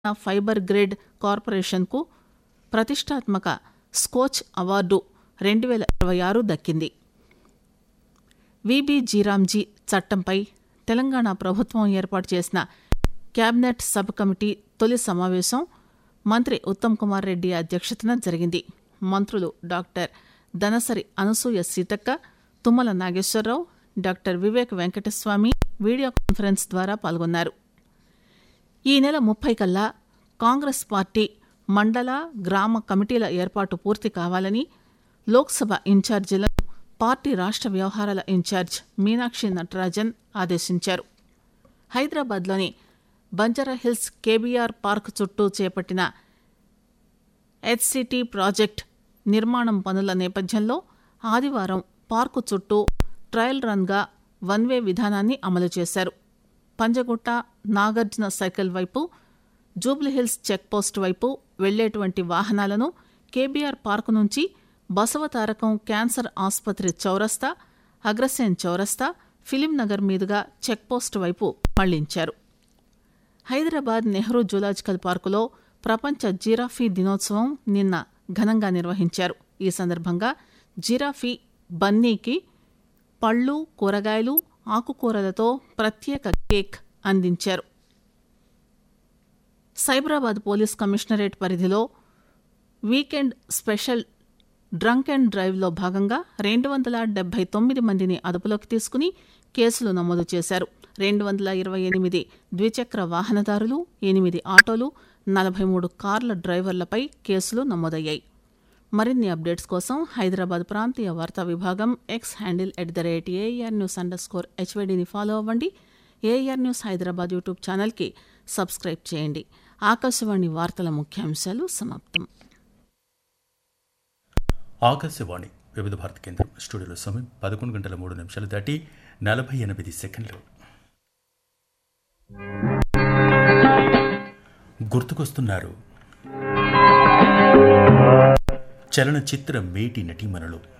fibre grid కార్పొరేషన్కు ప్రతిష్టాత్మక Skoch award రెండు వేల ఇరవై ఆరు దక్కింది విబి జీరాంజీ చట్టంపై తెలంగాణ ప్రభుత్వం ఏర్పాటు చేసిన కేబినెట్ సబ్ కమిటీ తొలి సమావేశం మంత్రి ఉత్తమ్ కుమార్ రెడ్డి అధ్యక్షతన జరిగింది మంత్రులు doctor Danasari Anasuya Seethakka Tummala Nageswararao doctor Vivek Venkataswamy video conference ద్వారా పాల్గొన్నారు ఈ నెల ముప్పై కల్లా కాంగ్రెస్ పార్టీ మండల గ్రామ కమిటీల ఏర్పాటు పూర్తి కావాలని లోక్సభ ఇన్ఛార్జీలను పార్టీ రాష్ట్ర వ్యవహారాల ఇన్ఛార్జ్ మీనాక్షి నటరాజన్ ఆదేశించారు హైదరాబాద్లోని బంజారాహిల్స్ కేబీఆర్ పార్క్ చుట్టూ చేపట్టిన హెచ్సిటీ ప్రాజెక్ట్ నిర్మాణం పనుల నేపథ్యంలో ఆదివారం పార్కు చుట్టూ ట్రయల్ రన్గా వన్ వే విధానాన్ని అమలు చేశారు పంజగుట్ట నాగార్జున సైకిల్ వైపు జూబ్లీహిల్స్ చెక్పోస్ట్ వైపు వెళ్లేటువంటి వాహనాలను కేబీఆర్ పార్కు నుంచి బసవతారకం క్యాన్సర్ ఆసుపత్రి చౌరస్తా అగ్రసేన్ చౌరస్తా ఫిలిం నగర్ మీదుగా చెక్పోస్ట్ వైపు మళ్లించారు హైదరాబాద్ నెహ్రూ జూలాజికల్ పార్కులో ప్రపంచ జిరాఫీ దినోత్సవం నిన్న ఘనంగా నిర్వహించారు ఈ సందర్భంగా జిరాఫీ బన్నీకి పళ్ళు కూరగాయలు ఆకుకూరలతో ప్రత్యేక కేక్ అందించారు సైబరాబాద్ పోలీస్ కమిషనరేట్ పరిధిలో వీకెండ్ స్పెషల్ డ్రంక్ అండ్ డ్రైవ్లో భాగంగా రెండు వందల డెబ్బై తొమ్మిది మందిని అదుపులోకి తీసుకుని కేసులు నమోదు చేశారు రెండు వందల ఇరవై ఎనిమిది ద్విచక్ర వాహనదారులు ఎనిమిది ఆటోలు నలభై మూడు కార్ల డ్రైవర్లపై కేసులు నమోదయ్యాయి మరిన్ని అప్డేట్స్ కోసం హైదరాబాద్ ప్రాంతీయ వార్తా విభాగం X handle at the rate AIR news underscore స్కోర్ హెచ్వైడిని ఫాలో అవ్వండి ఏఆర్ న్యూస్ హైదరాబాద్ యూట్యూబ్ ఛానల్కి సబ్స్క్రైబ్ చేయండి ఆకాశవాణి వార్తల ముఖ్యాంశాలు సమాప్తం ఆకాశవాణి వివిధ భారత కేంద్రం స్టూడియోలో సమయం పదకొండు గంటల మూడు నిమిషాలు దాటి నలభై ఎనిమిది సెకండ్లు గుర్తుకొస్తున్నారు చలనచిత్ర మేటి నటీమణులు